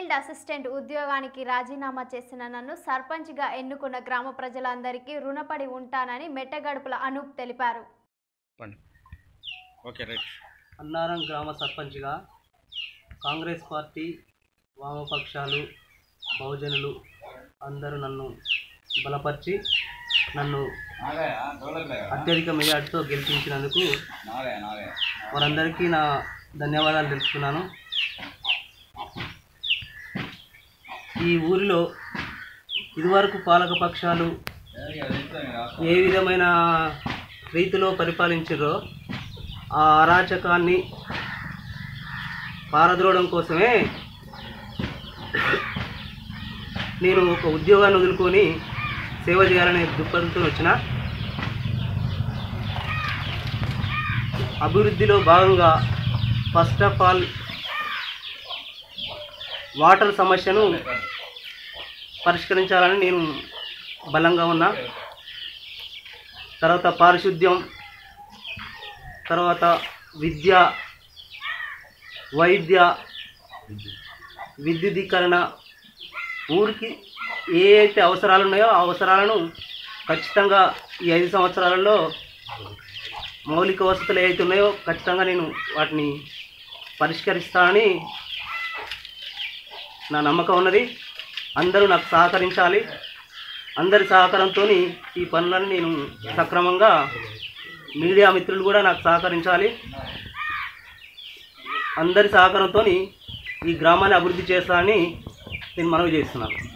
field assistant ఉద్యోగానికి రాజీనామా చేసిన నన్ను సర్పంచ్గా ఎన్నుకున్న గ్రామ ప్రజలందరికీ రుణపడి ఉంటానని మెట్టగడుపుల అనూప్ తెలిపారు చెప్పండి ఓకే రైట్ అన్నారం గ్రామ సర్పంచ్గా కాంగ్రెస్ పార్టీ వామపక్షాలు బహుజనులు అందరూ నన్ను బలపరిచి నన్ను అత్యధిక మెజార్టీతో గెలిపించినందుకు వారందరికీ నా ధన్యవాదాలు తెలుపుతున్నాను ఈ ఊరిలో ఇదివరకు పాలక పక్షాలు ఏ విధమైన రీతిలో పరిపాలించారో ఆ అరాచకాన్ని పారద్రోవడం కోసమే నేను ఒక ఉద్యోగాన్ని వదులుకొని సేవ చేయాలనే దృక్పథంతో వచ్చిన అభివృద్ధిలో భాగంగా ఫస్ట్ ఆఫ్ ఆల్ వాటర్ సమస్యను పరిష్కరించాలని నేను బలంగా ఉన్నా తర్వాత పారిశుద్ధ్యం తర్వాత విద్య వైద్య విద్యుదీకరణ ఊరికి ఏ అయితే అవసరాలు ఉన్నాయో ఆ అవసరాలను ఖచ్చితంగా ఈ ఐదు సంవత్సరాలలో మౌలిక వసతులు ఏవైతే ఉన్నాయో ఖచ్చితంగా నేను వాటిని పరిష్కరిస్తానని నా నమ్మకం ఉన్నది అందరూ నాకు సహకరించాలి అందరి సహకారంతో ఈ పనులను నేను సక్రమంగా మీడియా మిత్రులు కూడా నాకు సహకరించాలి అందరి సహకారంతో ఈ గ్రామాన్ని అభివృద్ధి చేస్తానని నేను మనవి చేస్తున్నాను